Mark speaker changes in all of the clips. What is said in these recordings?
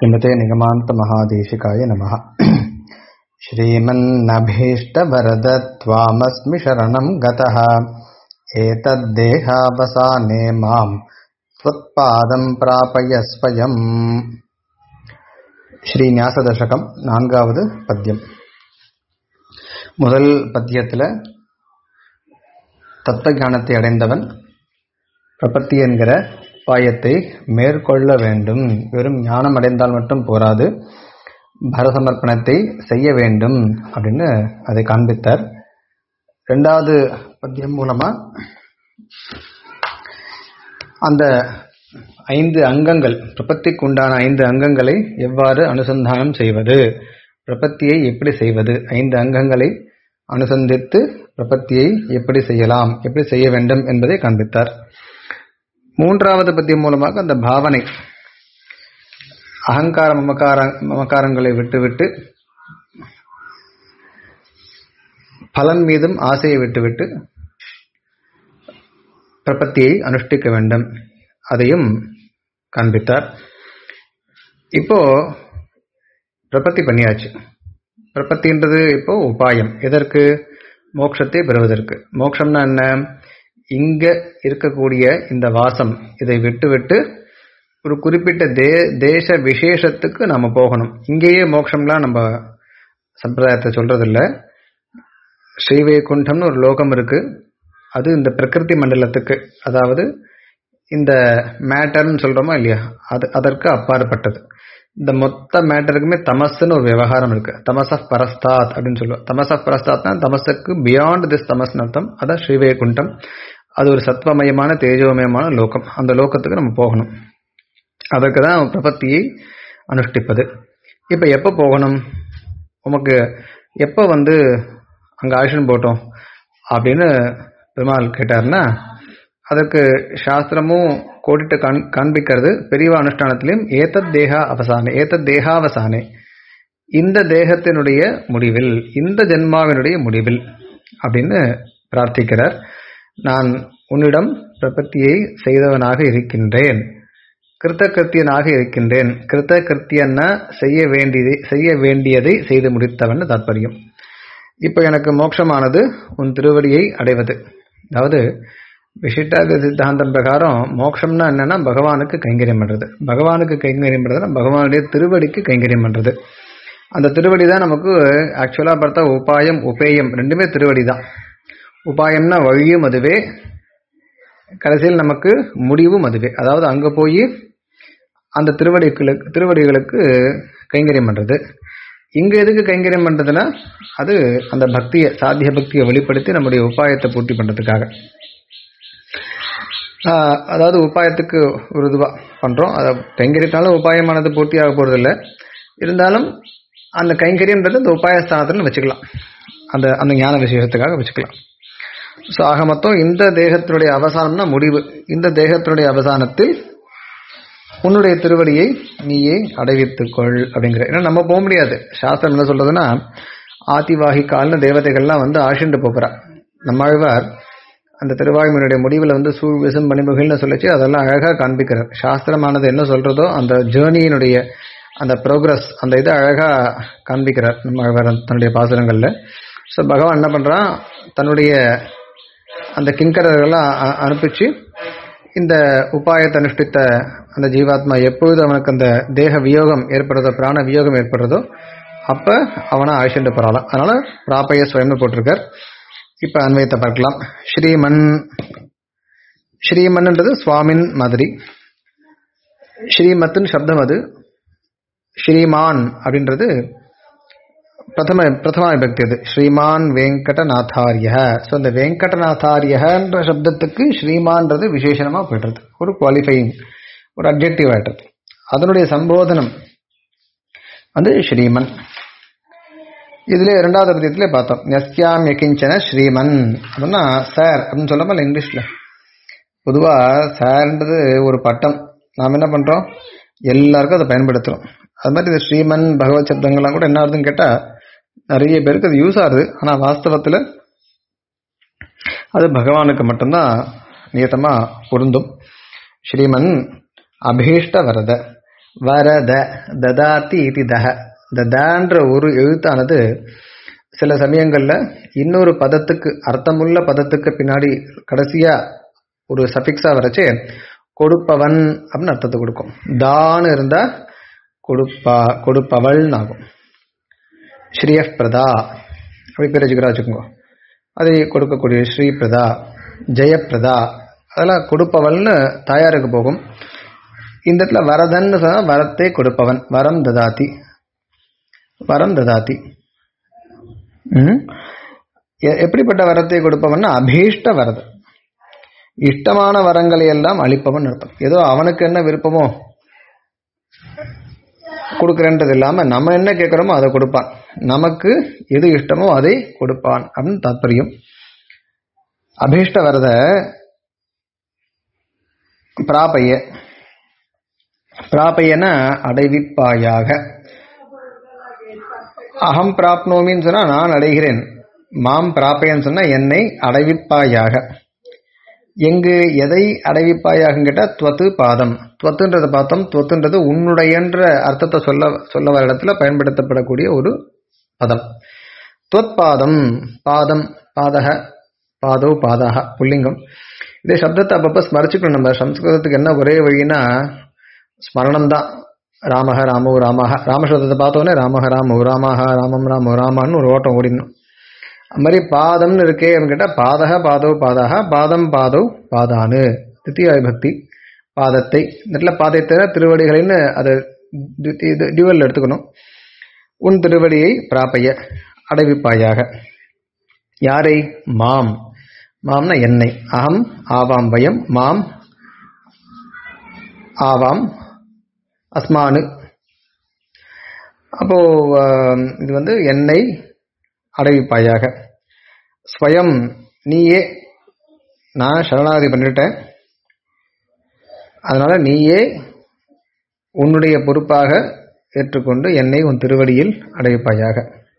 Speaker 1: श्रीमते निगमान्तमहादेशिकाय नमः श्रीमन्नभीष्टवरद त्वामस्मि शरणं गतः एतद्देहावसाने माम् त्वत्पादं प्रापय स्वयम् ஸ்ரீ ஞாசதசகம் நான்காவது பத்தியம் முதல் பத்தியத்தில் தத்துவ ஞானத்தை அடைந்தவன் பிரபத்தி என்கிற உபாயத்தை மேற்கொள்ள வேண்டும் வெறும் ஞானம் அடைந்தால் மட்டும் போராது பரசமர்ப்பணத்தை செய்ய வேண்டும் அப்படின்னு அதை காண்பித்தார் ரெண்டாவது பத்தியம் மூலமா அந்த ஐந்து அங்கங்கள் பிரபத்திக்கு உண்டான ஐந்து அங்கங்களை எவ்வாறு அனுசந்தானம் செய்வது பிரபத்தியை எப்படி செய்வது ஐந்து அங்கங்களை அனுசந்தித்து பிரபத்தியை எப்படி செய்யலாம் எப்படி செய்ய வேண்டும் என்பதை காண்பித்தார் மூன்றாவது பத்தியம் மூலமாக அந்த பாவனை அகங்கார மமக்கார மமக்காரங்களை விட்டுவிட்டு பலன் மீதும் ஆசையை விட்டுவிட்டு பிரபத்தியை அனுஷ்டிக்க வேண்டும் அதையும் காண்பித்தார் இப்போ பிரபத்தி பண்ணியாச்சு பிரபத்தின்றது இப்போ உபாயம் எதற்கு மோட்சத்தை பெறுவதற்கு மோட்சம்னா என்ன இங்க இருக்கக்கூடிய இந்த வாசம் இதை விட்டு விட்டு ஒரு குறிப்பிட்ட தே தேச விசேஷத்துக்கு நம்ம போகணும் இங்கேயே மோட்சம்லாம் நம்ம சம்பிரதாயத்தை சொல்றதில்ல ஸ்ரீவைகுண்டம்னு ஒரு லோகம் இருக்கு அது இந்த பிரகிருதி மண்டலத்துக்கு அதாவது இந்த மேட்டர்னு சொல்றோமா இல்லையா அது அதற்கு அப்பாற்பட்டது இந்த மொத்த மேட்டருக்குமே தமஸ்ன்னு ஒரு விவகாரம் இருக்கு தமஸ் ஆஃப் பரஸ்தாத் அப்படின்னு சொல்லுவோம் தமஸ் ஆஃப் பரஸ்தாத்னா தமஸுக்கு பியாண்ட் திஸ் தமஸ் அர்த்தம் அதான் ஸ்ரீவைகுண்டம் அது ஒரு சத்வமயமான தேஜோமயமான லோகம் அந்த லோகத்துக்கு நம்ம போகணும் அதற்கு தான் பிரபத்தியை அனுஷ்டிப்பது இப்போ எப்போ போகணும் உமக்கு எப்போ வந்து அங்கே ஆயுஷன் போட்டோம் அப்படின்னு பெருமாள் கேட்டார்னா அதற்கு சாஸ்திரமும் கோடிட்டு காண் காண்பிக்கிறது பெரியவா அனுஷ்டானத்திலையும் ஏத்தத் தேகா அவசானே ஏத்தத் தேகாவசானே இந்த தேகத்தினுடைய முடிவில் இந்த ஜென்மாவினுடைய முடிவில் அப்படின்னு பிரார்த்திக்கிறார் நான் உன்னிடம் பிரபத்தியை செய்தவனாக இருக்கின்றேன் கிருத்த கிருத்தியனாக இருக்கின்றேன் கிருத்த கிருத்தியன்னா செய்ய வேண்டியதை செய்ய வேண்டியதை செய்து முடித்தவன் தாற்பயம் இப்போ எனக்கு மோட்சமானது உன் திருவடியை அடைவது அதாவது விசிட்டாத சித்தாந்தம் பிரகாரம் மோட்சம்னா என்னன்னா பகவானுக்கு கைங்கரியம் பண்றது பகவானுக்கு கைங்கரியம் பண்றதுனா பகவானுடைய திருவடிக்கு கைங்கரியம் பண்றது அந்த திருவடி தான் நமக்கு ஆக்சுவலா பார்த்தா உபாயம் உபேயம் ரெண்டுமே திருவடி தான் உபாயம்னா வழியும் அதுவே கடைசியில் நமக்கு முடிவும் அதுவே அதாவது அங்க போய் அந்த திருவடிகளுக்கு திருவடிகளுக்கு கைங்கரியம் பண்றது இங்க எதுக்கு கைங்கரியம் பண்றதுன்னா அது அந்த பக்தியை சாத்திய பக்தியை வெளிப்படுத்தி நம்முடைய உபாயத்தை பூர்த்தி பண்றதுக்காக அதாவது உபாயத்துக்கு ஒரு இதுவாக பண்ணுறோம் அதை கைங்கரியத்தினால உபாயமானது பூர்த்தி ஆக போகிறதில்ல இருந்தாலும் அந்த கைங்கரியன்றது அந்த உபாய ஸ்தானத்தில் வச்சுக்கலாம் அந்த அந்த ஞான விசேஷத்துக்காக வச்சுக்கலாம் ஸோ ஆக மொத்தம் இந்த தேகத்தினுடைய அவசானம்னா முடிவு இந்த தேகத்தினுடைய அவசானத்தில் உன்னுடைய திருவடியை நீயே அடைவித்துக்கொள் அப்படிங்கிற ஏன்னா நம்ம போக முடியாது சாஸ்திரம் என்ன சொல்றதுன்னா ஆதிவாகி கால்னு தேவதைகள்லாம் வந்து ஆஷிண்டு போகிறா நம்மாழ்வார் அந்த திருவாயுமனுடைய முடிவில் வந்து சூழ் விசும் மணிமுகில்னு சொல்லிச்சு அதெல்லாம் அழகாக காண்பிக்கிறார் சாஸ்திரமானது என்ன சொல்றதோ அந்த ஜேர்னியினுடைய அந்த ப்ரோக்ரஸ் அந்த இதை அழகாக காண்பிக்கிறார் நம்ம தன்னுடைய பாசுரங்களில் ஸோ பகவான் என்ன பண்ணுறான் தன்னுடைய அந்த கிங்கரர்கள்லாம் அனுப்பிச்சு இந்த உபாயத்தை அனுஷ்டித்த அந்த ஜீவாத்மா எப்பொழுது அவனுக்கு அந்த தேக வியோகம் ஏற்படுறதோ பிராண வியோகம் ஏற்படுறதோ அப்போ அவனை அழிச்சுட்டு போகிறாளாம் அதனால பிராப்பைய ஸ்வயம்னு போட்டிருக்கார் இப்ப அன்வயத்தை பார்க்கலாம் ஸ்ரீமன் ஸ்ரீமன்ன்றது சுவாமின் மாதிரி ஸ்ரீமத்துன்னு சப்தம் அது ஸ்ரீமான் அப்படின்றது பிரதம பிரதமா விபக்தி அது ஸ்ரீமான் வெங்கடநாதாரிய ஸோ இந்த வெங்கடநாதாரியன்ற சப்தத்துக்கு ஸ்ரீமான்றது விசேஷனமாக போய்டுறது ஒரு குவாலிஃபைங் ஒரு அப்ஜெக்டிவ் ஆயிடுறது அதனுடைய சம்போதனம் வந்து ஸ்ரீமன் இதுல இரண்டாவது பத்தியத்திலே பார்த்தோம் நஸ்யாம் யகிஞ்சன ஸ்ரீமன் அப்படின்னா சார் அப்படின்னு சொல்லாமல் இங்கிலீஷ்ல பொதுவா சார்ன்றது ஒரு பட்டம் நாம் என்ன பண்றோம் எல்லாருக்கும் அதை பயன்படுத்துறோம் அது மாதிரி இந்த ஸ்ரீமன் பகவத் சப்தங்கள்லாம் கூட என்ன ஆகுதுன்னு கேட்டா நிறைய பேருக்கு அது யூஸ் ஆகுது ஆனா வாஸ்தவத்துல அது பகவானுக்கு மட்டும்தான் நியத்தமா பொருந்தும் ஸ்ரீமன் அபீஷ்ட வரத வரத ததாதி இது தக இந்த தன்ற ஒரு எழுத்தானது சில சமயங்கள்ல இன்னொரு பதத்துக்கு அர்த்தமுள்ள பதத்துக்கு பின்னாடி கடைசியா ஒரு சஃபிக்ஸா வரைச்சு கொடுப்பவன் அப்படின்னு அர்த்தத்தை கொடுக்கும் தான்னு இருந்தா கொடுப்பா கொடுப்பவள்னு ஆகும் ஸ்ரீயப் பிரதா அப்படி பேர் வச்சுக்கிறா வச்சுக்கோங்க அதை கொடுக்கக்கூடிய ஸ்ரீ பிரதா ஜெயப்பிரதா அதெல்லாம் கொடுப்பவள்னு தாயாருக்கு போகும் இந்த இடத்துல வரதன்னு சொன்னா வரத்தை கொடுப்பவன் வரம் ததாதி வரம் ததாதி ம். எ- எப்படிப்பட்ட வரத்தை கொடுப்பவன் அபீஷ்ட வரது இஷ்டமான வரங்களை எல்லாம் அளிப்பவன் அர்த்தம் ஏதோ அவனுக்கு என்ன விருப்பமோ கொடுக்கறன்றது இல்லாம நம்ம என்ன கேட்கிறோமோ அதை கொடுப்பான் நமக்கு எது இஷ்டமோ அதை கொடுப்பான் அப்படின்னு தாத்பரியம் அபீஷ்ட வரத பிராபைய பிராபையன அடைவிப்பாயாக அகம் பிராப்னோமின்னு சொன்னா நான் அடைகிறேன் மாம் பிராப்பையன்னு சொன்னா என்னை அடைவிப்பாயாக எங்கு எதை அடைவிப்பாயாக கேட்டா துவத்து பாதம் துவத்துன்றதை பார்த்தோம் துவத்துன்றது உன்னுடையன்ற அர்த்தத்தை சொல்ல சொல்ல வர இடத்துல பயன்படுத்தப்படக்கூடிய ஒரு பதம் துவத் பாதம் பாதம் பாதக பாதோ பாதாக புல்லிங்கம் இதே சப்தத்தை அப்பப்போ ஸ்மரிச்சுக்கணும் நம்ம சம்ஸ்கிருதத்துக்கு என்ன ஒரே வழின்னா ஸ்மரணம் தான் ராமஹ ராமோ ராமஹ ராமசப்தத்தை பார்த்தோன்னே ராமஹ ராமோ ராமஹ ராமம் ராமோ ராமான்னு ஒரு ஓட்டம் ஓடிடணும் அது மாதிரி பாதம்னு இருக்கே அப்படின்னு கேட்டால் பாதக பாதோ பாதாக பாதம் பாதோ பாதானு தித்திய விபக்தி பாதத்தை இந்த இடத்துல பாதத்தை திருவடிகளைன்னு அதை டியூவல் எடுத்துக்கணும் உன் திருவடியை பிராப்பைய அடைவிப்பாயாக யாரை மாம் மாம்னா என்னை அகம் ஆவாம் வயம் மாம் ஆவாம் அஸ்மானு அப்போ ஆம், இது வந்து என்னை அடைவிப்பாயாக ஸ்வயம் நீயே நான் சரணாகதி பண்ணிட்டேன் அதனால நீயே உன்னுடைய பொறுப்பாக ஏற்றுக்கொண்டு என்னை உன் திருவடியில் அடைவிப்பாயாக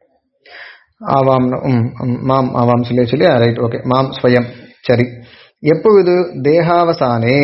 Speaker 1: ஆவாம் ம், ம், மாம் ஆவாம் சொல்லி சொல்லி ரைட் ஓகே மாம் ஸ்வயம் சரி எப்பொழுது தேகாவசானே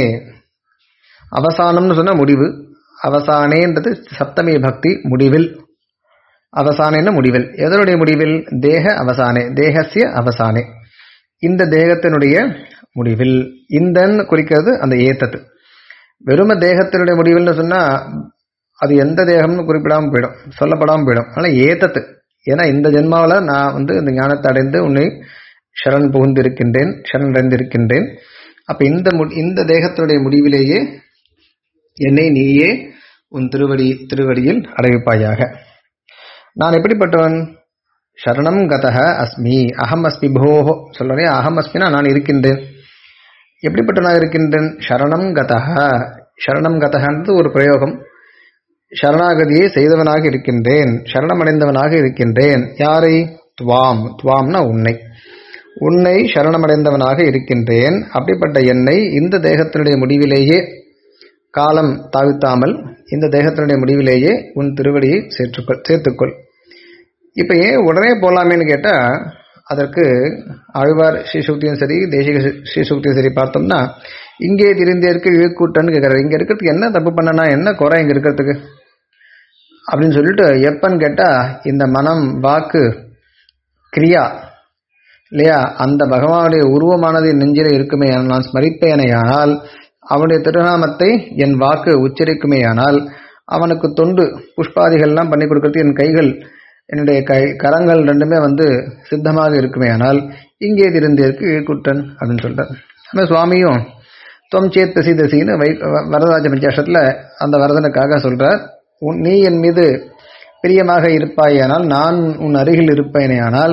Speaker 1: அவசானம்னு சொன்னா முடிவு அவசானேன்றது சப்தமி பக்தி முடிவில் அவசானேன்னு முடிவில் எதனுடைய முடிவில் தேக அவசானே தேகசிய அவசானே இந்த தேகத்தினுடைய முடிவில் இந்தன்னு குறிக்கிறது அந்த ஏத்தத்து வெறும தேகத்தினுடைய முடிவில்னு சொன்னா அது எந்த தேகம்னு குறிப்பிடாம போயிடும் சொல்லப்படாம போயிடும் ஆனா ஏத்தத்து ஏன்னா இந்த ஜென்மாவில் நான் வந்து இந்த ஞானத்தை அடைந்து உன்னை சரண் புகுந்திருக்கின்றேன் சரண் அடைந்திருக்கின்றேன் அப்ப இந்த மு- இந்த தேகத்தினுடைய முடிவிலேயே என்னை நீயே உன் திருவடி திருவடியில் அடைவிப்பாயாக நான் எப்படிப்பட்டவன் சரணம் கதக அஸ்மி அகம் அஸ்மி போஹோ சொல்றேன் அகம் அஸ்மினா நான் இருக்கின்றேன் எப்படிப்பட்ட நான் இருக்கின்றேன் சரணம் கதக சரணம் கதகன்றது ஒரு பிரயோகம் சரணாகதியை செய்தவனாக இருக்கின்றேன் சரணமடைந்தவனாக இருக்கின்றேன் யாரை துவாம் துவாம்னா உன்னை உன்னை சரணமடைந்தவனாக இருக்கின்றேன் அப்படிப்பட்ட என்னை இந்த தேகத்தினுடைய முடிவிலேயே காலம் தாழ்த்தாமல் இந்த தேகத்தினுடைய முடிவிலேயே உன் திருவடியை சேர்த்துக்கொள் சேர்த்துக்கொள் இப்ப ஏன் உடனே போலாமேன்னு கேட்டா அதற்கு ஆழ்வார் ஸ்ரீசுக்தியும் சரி தேசிக ஸ்ரீசுக்தியும் சரி பார்த்தோம்னா இங்கே திரிந்தேற்கு இழுக்கூட்டன்னு கேட்கறாரு இங்க இருக்கிறதுக்கு என்ன தப்பு பண்ணனா என்ன குறை இங்க இருக்கிறதுக்கு அப்படின்னு சொல்லிட்டு எப்பன்னு கேட்டா இந்த மனம் வாக்கு கிரியா இல்லையா அந்த பகவானுடைய உருவமானது என் நெஞ்சிலே இருக்குமே நான் ஸ்மரிப்பேனையானால் அவனுடைய திருநாமத்தை என் வாக்கு உச்சரிக்குமேயானால் அவனுக்கு தொண்டு புஷ்பாதிகள்லாம் பண்ணி கொடுக்கறதுக்கு என் கைகள் என்னுடைய கை கரங்கள் ரெண்டுமே வந்து சித்தமாக இருக்குமேயானால் இங்கே திருந்திருக்கு இழுக்குட்டன் அப்படின்னு சொல்றார் அந்த சுவாமியும் தொம் சேத் தசி தசின்னு வை வரதராஜ பஞ்சாஷத்துல அந்த வரதனுக்காக சொல்றார் உன் நீ என் மீது பிரியமாக இருப்பாயானால் நான் உன் அருகில் இருப்பேனேயானால்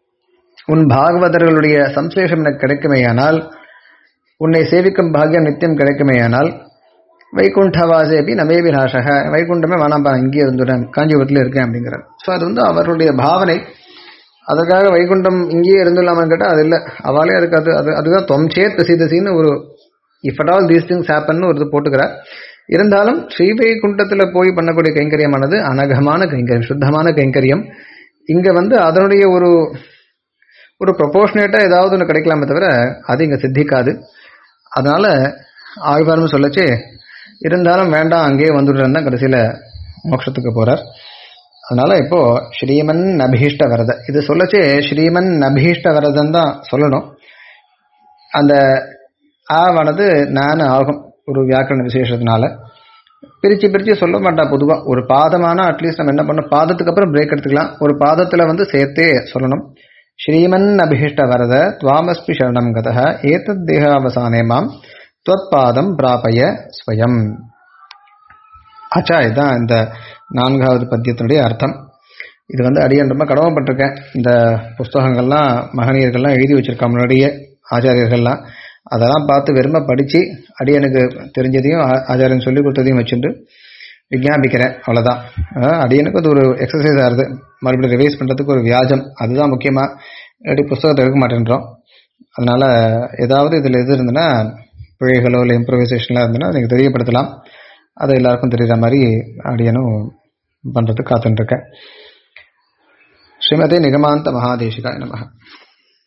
Speaker 1: உன் பாகவதர்களுடைய சம்சேஷம் எனக்கு கிடைக்குமேயானால் உன்னை சேவிக்கும் பாக்கியம் நித்தியம் கிடைக்குமேயானால் வைகுண்டவாசேபி நமேபி நாசக வைகுண்டமே வேணாம்பா இங்கேயே இருந்துட்டேன் காஞ்சிபுரத்தில் இருக்கேன் அப்படிங்கிறார் ஸோ அது வந்து அவருடைய பாவனை அதற்காக வைகுண்டம் இங்கேயே இருந்துடலாமான்னு கேட்டால் அது இல்லை அவளே அதுக்கு அது அது அதுதான் தொம்சே தசி தசின்னு ஒரு if at all these things happen ஒரு இது போட்டுக்கிறார் இருந்தாலும் ஸ்ரீவைகுண்டத்தில் போய் பண்ணக்கூடிய கைங்கரியமானது அனகமான கைங்கரியம் சுத்தமான கைங்கரியம் இங்க வந்து அதனுடைய ஒரு ஒரு ப்ரொபோர்ஷனேட்டா ஏதாவது ஒன்று கிடைக்கலாமே தவிர அது இங்க சித்திக்காது அதனால ஆழ்வார்னு சொல்லச்சே இருந்தாலும் வேண்டாம் அங்கேயே வந்துடுறேன் தான் கடைசியில் மோட்சத்துக்கு போறார் அதனால இப்போ ஸ்ரீமன் அபீஷ்ட வரத இது சொல்லச்சு ஸ்ரீமன் அபீஷ்ட வரதன் தான் சொல்லணும் அந்த ஆவானது நான் ஆகும் ஒரு வியாக்கரண விசேஷத்தினால பிரிச்சு பிரிச்சு சொல்ல மாட்டா பொதுவா ஒரு பாதமானா அட்லீஸ்ட் நம்ம என்ன பண்ணோம் பாதத்துக்கு அப்புறம் பிரேக் எடுத்துக்கலாம் ஒரு பாதத்துல வந்து சேர்த்தே சொல்லணும் ஸ்ரீமன் அபிஷ்ட வரத துவாமஸ்மி சரணம் கதः ஏதத் தேகாவசானே மாம் துவத்பாதம் பிராபய ஸ்வயம் ஆச்சா இதுதான் இந்த நான்காவது பத்தியத்தினுடைய அர்த்தம் இது வந்து அடியன் ரொம்ப கடமைப்பட்டிருக்கேன் இந்த புஸ்தகங்கள்லாம் மகனியர்கள்லாம் எழுதி வச்சிருக்கா முன்னாடியே ஆச்சாரியர்கள்லாம் அதெல்லாம் பார்த்து வெறுமை படித்து அடியனுக்கு தெரிஞ்சதையும் ஆ- ஆச்சாரியன் சொல்லி கொடுத்ததையும் வச்சுட்டு விஞ்ஞாபிக்கிறேன் அவ்வளோதான் அஹ் அடியனுக்கு அது ஒரு எக்ஸசைஸ் ஆகுது மறுபடியும் ரிவைஸ் பண்ணுறதுக்கு ஒரு வியாஜம் அதுதான் முக்கியமாக இல்லாட்டி புஸ்தகத்தை எடுக்க மாட்டேன்றோம் அதனால் ஏதாவது இதில் எது இருந்ததுன்னா பிழைகளோ இல்லை இம்ப்ரவைசேஷன்லாம் இருந்ததுன்னா நீங்கள் தெரியப்படுத்தலாம் அது எல்லாருக்கும் தெரியுற மாதிரி அடியனும் பண்ணுறதுக்கு காத்துட்டுருக்கேன் ஸ்ரீமதே நிகமாந்த மகாதேசிகாய நமக